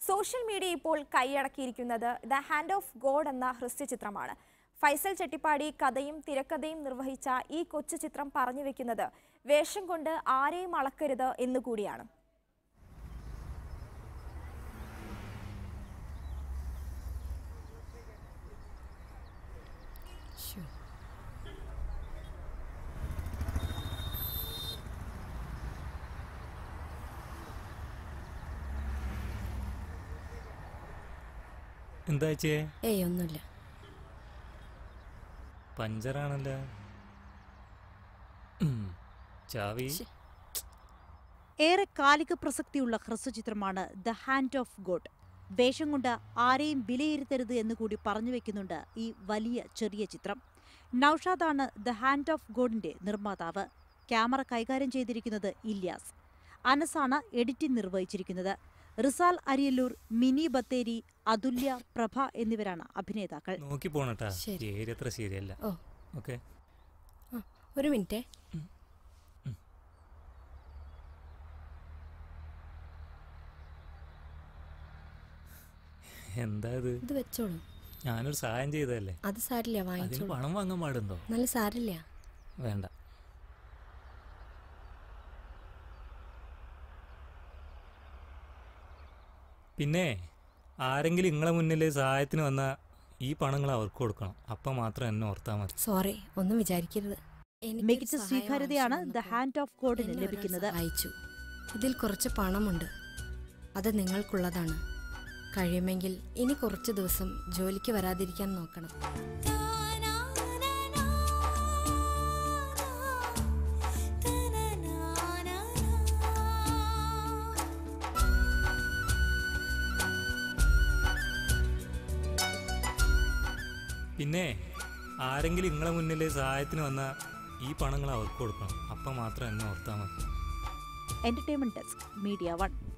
Social media ഇപ്പോൾ കൈയടക്കിയിരിക്കുന്നത് the hand of God എന്ന ഹ്രസ്വചിത്രമാണ് ഫൈസൽ ചെട്ടിപ്പാടി കഥയും തിരക്കഥയും നിർവഹിച്ച ഈ കൊച്ചു ചിത്രം പറഞ്ഞു വെക്കുന്നത് വേഷം കൊണ്ട് ആരെയും അളക്കരുത് എന്നുകൂടിയാണ് എന്താ ചേ ഏയ് ഒന്നുമില്ല പഞ്ചറാണല്ലോ ഉം. ചാവി ഏറെ കാലിക പ്രസക്തിയുള്ള ഹ്രസ്വചിത്രമാണ് ദ ഹാൻഡ് ഓഫ് ഗോഡ് വേഷം കൊണ്ട് ആരെയും വിലയിരുത്തരുത് എന്ന് കൂടി പറഞ്ഞു വെക്കുന്നുണ്ട് ഈ വലിയ ചെറിയ ചിത്രം നൌഷാദാണ് ദ ഹാൻഡ് ഓഫ് ഗോഡിന്റെ നിർമ്മാതാവ് ക്യാമറ കൈകാര്യം ചെയ്തിരിക്കുന്നത് ഇല്യാസ് അനസാണ് എഡിറ്റിംഗ് നിർവഹിച്ചിരിക്കുന്നത് റിസാൽ അരിയല്ലൂർ മിനി ബത്തേരി അതുല്യ പ്രഭ എന്നിവരാണ് അഭിനേതാക്കൾ നോക്കി പോണട്ടാ ശരി. ഏരിയ അത്ര ശരിയല്ല ഓ ഓക്കെ ആ ഒരു മിനിറ്റേ എന്താ ഇത് ഇത് വെച്ചോളൂ ഞാനൊരു സഹായം ചെയ്തതല്ലേ അത് സാരില്ല അതിന് വാങ്ങിച്ചോളൂ പണം വാങ്ങാൻ പാടുണ്ടോ നല്ല സാരില്ല വേണ്ട പിന്നെ ആരെങ്കിലും നിങ്ങളെ മുന്നിൽ സഹായത്തിന് വന്നാൽ ഈ പണങ്ങൾ അവർക്ക് കൊടുക്കണം അപ്പം മാത്രം എന്നെ ഓർത്താൽ മതി സോറി ഒന്നും വിചാരിക്കരുത് എനിക്കൊരു മികച്ച സഹായം സ്വീകാര്യതയാണ് ആവശ്യം ദ വന്നപ്പോൾ ഹാൻഡ് ഓഫ് ഗോഡിന് എന്നെ ഒരാൾ ലഭിക്കുന്നത് സഹായിച്ചു ഇതിൽ കുറച്ച് പണമുണ്ട് അത് നിങ്ങൾക്കുള്ളതാണ് കഴിയുമെങ്കിൽ ഇനി കുറച്ച് ദിവസം ജോലിക്ക് വരാതിരിക്കാൻ നോക്കണം പിന്നെ ആരെങ്കിലും നിങ്ങളെ മുന്നിൽ സഹായത്തിന് വന്നാൽ ഈ പണങ്ങൾ അവർക്ക് കൊടുക്കണം അപ്പം മാത്രം എന്നെ ഓർത്താൽ മതി എന്റർടൈൻമെന്റ് ഡെസ്ക് മീഡിയ വൺ